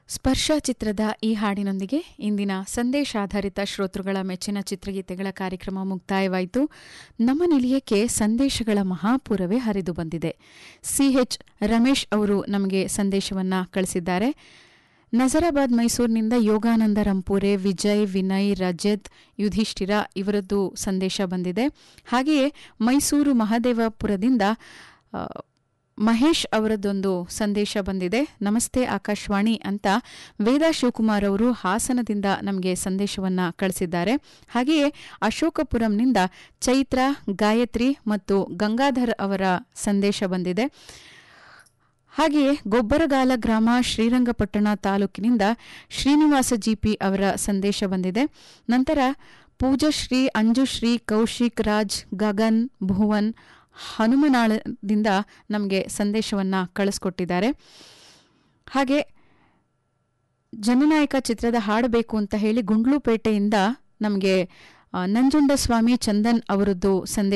ಸ್ಪರ್ಶ ಚಿತ್ರದ ಈ ಹಾಡಿನೊಂದಿಗೆ ಇಂದಿನ ಸಂದೇಶಾಧಾರಿತ ಶ್ರೋತೃಗಳ ಮೆಚ್ಚಿನ ಚಿತ್ರಗೀತೆಗಳ ಕಾರ್ಯಕ್ರಮ ಮುಕ್ತಾಯವಾಯಿತು ನಮ್ಮ ನಿಲಯಕ್ಕೆ ಸಂದೇಶಗಳ ಮಹಾಪೂರವೇ ಹರಿದು ಬಂದಿದೆ ಸಿಎಚ್ ರಮೇಶ್ ಅವರು ನಮಗೆ ಸಂದೇಶವನ್ನ ಕಳಿಸಿದ್ದಾರೆ ನಜರಾಬಾದ್ ಮೈಸೂರಿನಿಂದ ಯೋಗಾನಂದ ರಂಪೂರೆ ವಿಜಯ್ ವಿನಯ್ ರಜತ್ ಯುಧಿಷ್ಠಿರ ಇವರದ್ದು ಸಂದೇಶ ಬಂದಿದೆ ಹಾಗೆಯೇ ಮೈಸೂರು ಮಹದೇವಪುರದಿಂದ ಆ, ಮಹೇಶ್ ಅವರದ್ದೊಂದು ಸಂದೇಶ ಬಂದಿದೆ ನಮಸ್ತೆ ಆಕಾಶವಾಣಿ ಅಂತ ವೇದಾ ಶಿವಕುಮಾರ್ ಅವರು ಹಾಸನದಿಂದ ನಮಗೆ ಸಂದೇಶವನ್ನ ಕಳಿಸಿದ್ದಾರೆ ಹಾಗೆಯೇ ಅಶೋಕಪುರಂನಿಂದ ಚೈತ್ರ ಗಾಯತ್ರಿ ಮತ್ತು ಗಂಗಾಧರ್ ಅವರ ಸಂದೇಶ ಬಂದಿದೆ ಹಾಗೆಯೇ ಗೊಬ್ಬರಗಾಲ ಗ್ರಾಮ ಶ್ರೀರಂಗಪಟ್ಟಣ ತಾಲೂಕಿನಿಂದ ಶ್ರೀನಿವಾಸ ಜಿಪಿ ಅವರ ಸಂದೇಶ ಬಂದಿದೆ ನಂತರ ಪೂಜಶ್ರೀ ಅಂಜುಶ್ರೀ ಕೌಶಿಕ್ ರಾಜ್ ಗಗನ್ ಭುವನ್ ಹನುಮನಾಳದಿಂದ ನಮಗೆ ಸಂದೇಶವನ್ನ ಕಳಿಸ್ಕೊಟ್ಟಿದ್ದಾರೆ ಹಾಗೆ ಜನನಾಯಕ ಚಿತ್ರದ ಹಾಡಬೇಕು ಅಂತ ಹೇಳಿ ಗುಂಡ್ಲುಪೇಟೆಯಿಂದ ನಮಗೆ ನಂಜುಂಡಸ್ವಾಮಿ ಚಂದನ್ ಅವರದ್ದು ಸಂದೇಶ